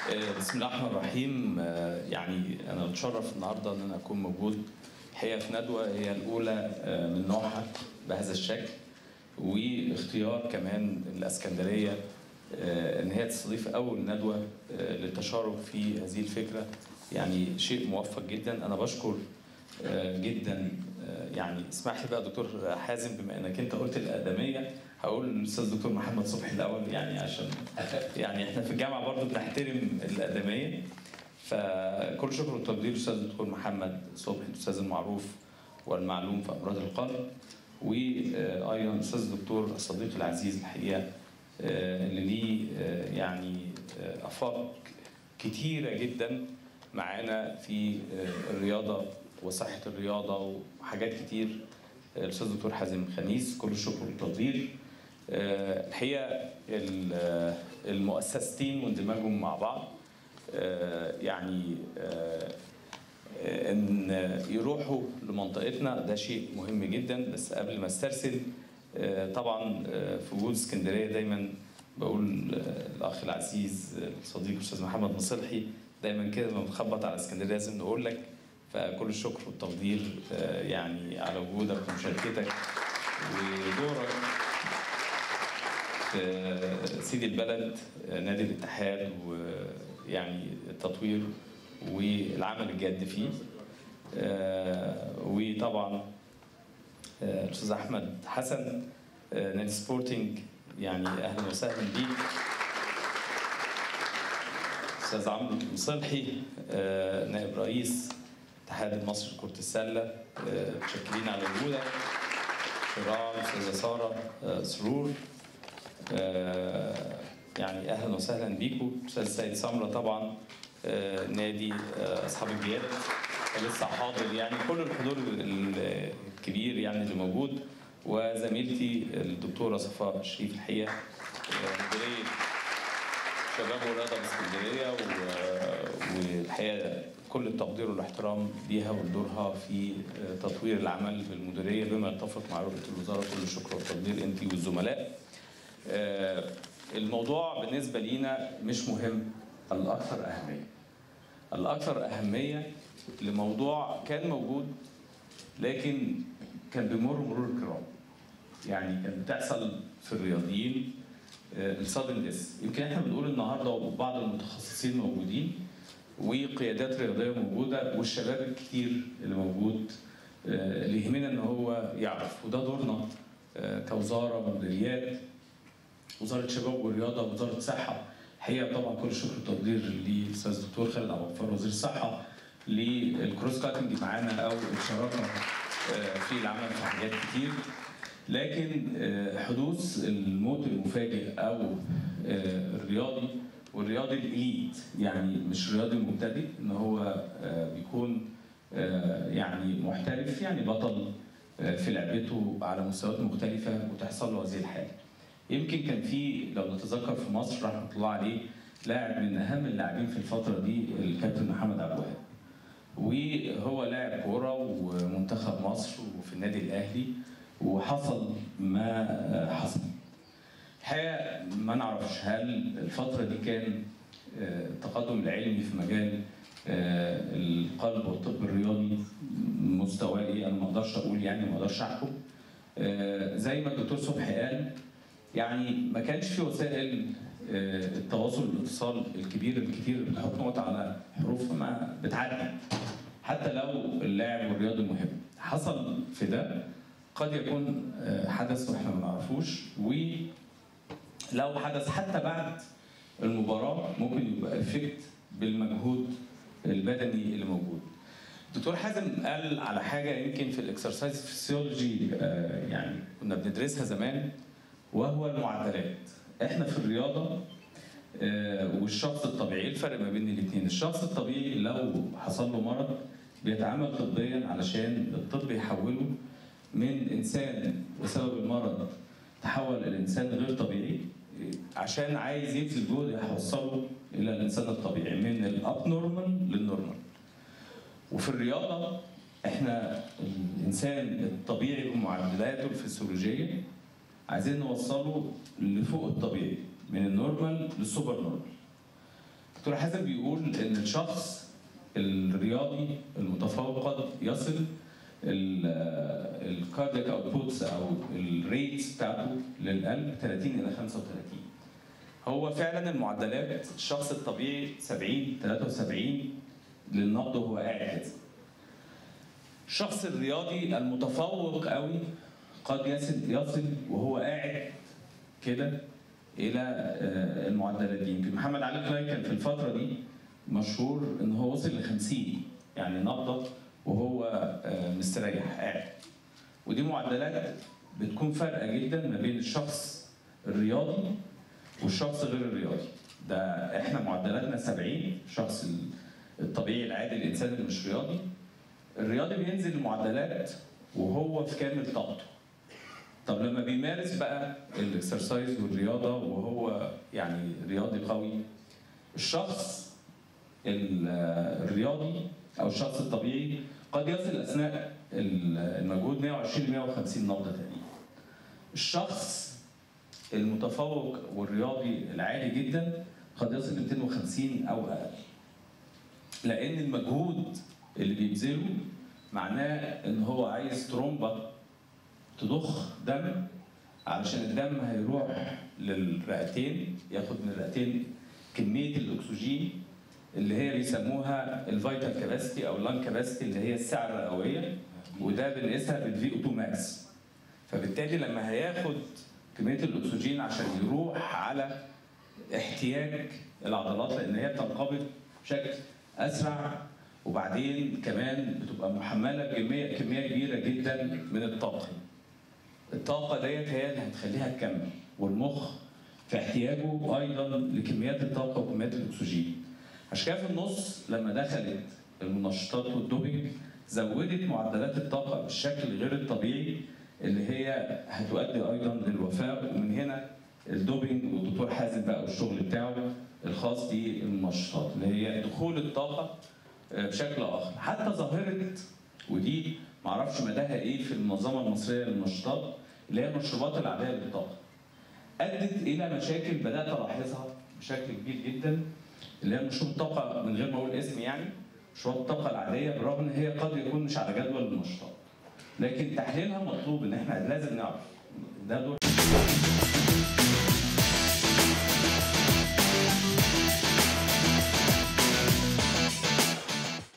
بسم الله الرحمن الرحيم يعني انا بتشرف النهارده ان انا اكون موجود الحقيقه في ندوه هي الاولى من نوعها بهذا الشكل واختيار كمان الاسكندريه ان هي تستضيف اول ندوه للتشارك في هذه الفكره يعني شيء موفق جدا انا بشكر جدا يعني اسمح لي بقى دكتور حازم بما انك انت قلت الادميه هقول للاستاذ دكتور محمد صبحي الاول يعني عشان يعني احنا في الجامعه برضو بنحترم الادميه فكل شكر والتقدير للاستاذ الدكتور محمد صبحي الاستاذ المعروف والمعلوم في امراض القلب وايضا الاستاذ الدكتور الصديق العزيز الحقيقه اللي ليه يعني افاق كتيره جدا معانا في الرياضه وصحه الرياضه وحاجات كتير الاستاذ الدكتور حازم خميس كل الشكر والتقدير الحقيقه المؤسستين واندماجهم مع بعض يعني ان يروحوا لمنطقتنا ده شيء مهم جدا بس قبل ما استرسل طبعا في وجود اسكندريه دايما بقول الاخ العزيز الصديق الاستاذ محمد مصلحي دايما كده لما بنخبط على اسكندريه لازم نقول لك فكل الشكر والتقدير يعني على وجودك ومشاركتك ودورك في سيد البلد نادي الاتحاد ويعني التطوير والعمل الجاد فيه وطبعا الاستاذ احمد حسن نادي سبورتنج يعني اهلا وسهلا بيك استاذ عمرو مصلحي نائب رئيس الاتحاد المصري لكرة السلة متشكرين على وجودك شراع أستاذة سارة سرور يعني أهلا وسهلا بيكم أستاذ سيد سمرة طبعا نادي أصحاب الجياد لسه حاضر يعني كل الحضور الكبير يعني اللي موجود وزميلتي الدكتورة صفاء شريف الحقيقة مديرية شباب ورياضة باسكندرية والحقيقة كل التقدير والاحترام ليها ولدورها في تطوير العمل بالمديريه بما يتفق مع رؤيه الوزاره كل الشكر والتقدير انت والزملاء. الموضوع بالنسبه لينا مش مهم الاكثر اهميه. الاكثر اهميه لموضوع كان موجود لكن كان بيمر مرور الكرام. يعني كانت بتحصل في الرياضيين السادن ديس يمكن احنا بنقول النهارده وبعض المتخصصين موجودين وقيادات رياضيه موجوده والشباب الكتير اللي موجود اللي يهمنا ان هو يعرف وده دورنا كوزاره ومديريات وزاره الشباب والرياضه وزاره الصحه الحقيقه طبعا كل الشكر والتقدير للاستاذ الدكتور خالد عبد الغفار وزير الصحه للكروس كاتنج معانا او اشتراكنا في العمل في حاجات كتير لكن حدوث الموت المفاجئ او الرياضي والرياضي الاليت يعني مش رياضي مبتدئ ان هو بيكون يعني محترف يعني بطل في لعبته على مستويات مختلفه وتحصل له هذه الحاله. يمكن كان في لو نتذكر في مصر رحمه الله عليه لاعب من اهم اللاعبين في الفتره دي الكابتن محمد عبد الوهاب. وهو لاعب كوره ومنتخب مصر وفي النادي الاهلي وحصل ما حصل. الحقيقه ما نعرفش هل الفتره دي كان التقدم العلمي في مجال القلب والطب الرياضي مستواه ايه انا ما اقدرش اقول يعني ما اقدرش احكم زي ما الدكتور صبحي قال يعني ما كانش في وسائل التواصل والاتصال الكبير الكتير اللي بتحط نقط على حروف ما بتعدي حتى لو اللاعب والرياضي مهم حصل في ده قد يكون حدث واحنا ما نعرفوش و لو حدث حتى بعد المباراة ممكن يبقى افكت بالمجهود البدني اللي موجود. الدكتور حازم قال على حاجة يمكن في الاكسرسايز فيسيولوجي يعني كنا بندرسها زمان وهو المعدلات. احنا في الرياضة والشخص الطبيعي، ايه الفرق ما بين الاثنين؟ الشخص الطبيعي لو حصل له مرض بيتعامل طبيا علشان الطب يحوله من انسان بسبب المرض تحول الانسان غير طبيعي عشان عايز يبذل جهد يوصله الى الانسان الطبيعي من الاب نورمال للنورمال. وفي الرياضه احنا الانسان الطبيعي بمعدلاته الفسيولوجيه عايزين نوصله لفوق الطبيعي من النورمال للسوبر نورمال. دكتور حازم بيقول ان الشخص الرياضي المتفوق قد يصل الكاردياك اوتبوتس او الريتس بتاعته للقلب 30 الى 35 هو فعلا المعدلات الشخص الطبيعي 70 73 للنبض وهو قاعد كده الشخص الرياضي المتفوق قوي قد يصل يصل وهو قاعد كده الى آه، المعدلات دي يمكن محمد علي كلاي كان في الفتره دي مشهور ان هو وصل ل 50 يعني نبضه وهو آه، مستريح قاعد ودي معدلات بتكون فارقه جدا ما بين الشخص الرياضي والشخص غير الرياضي ده احنا معدلاتنا 70 الشخص الطبيعي العادي الانسان اللي مش رياضي الرياضي بينزل المعدلات وهو في كامل طاقته طب لما بيمارس بقى الاكسرسايز والرياضه وهو يعني رياضي قوي الشخص الرياضي او الشخص الطبيعي قد يصل اثناء المجهود 120 ل 150 نبضه تقريبا. الشخص المتفوق والرياضي العالي جدا قد يصل ل 250 او اقل. لان المجهود اللي بيبذله معناه ان هو عايز ترومبه تضخ دم علشان الدم هيروح للرئتين ياخد من الرئتين كميه الاكسجين اللي هي بيسموها الفيتال كاباسيتي او اللان كاباسيتي اللي هي السعه الرئويه وده بنقيسها بالفي او 2 ماكس فبالتالي لما هياخد كميه الاكسجين عشان يروح على احتياج العضلات لان هي بتنقبض بشكل اسرع وبعدين كمان بتبقى محمله بكميه كميه كبيره جدا من الطاقه الطاقه ديت هي اللي هتخليها تكمل والمخ في احتياجه ايضا لكميات الطاقه وكميات الاكسجين عشان كده في النص لما دخلت المنشطات والدوبينج زودت معدلات الطاقه بالشكل غير الطبيعي اللي هي هتؤدي ايضا للوفاه ومن هنا الدوبينج والدكتور حازم بقى والشغل بتاعه الخاص بالمنشطات اللي هي دخول الطاقه بشكل اخر حتى ظاهره ودي معرفش مداها ايه في المنظمه المصريه للنشاطات اللي هي المشروبات العاديه للطاقه ادت الى مشاكل بدات الاحظها بشكل كبير جدا اللي هي مشروب الطاقه من غير ما اقول اسم يعني مشروبات الطاقه العاديه بالرغم ان هي قد يكون مش على جدول النشاطات لكن تحليلها مطلوب ان احنا لازم نعرف ده دور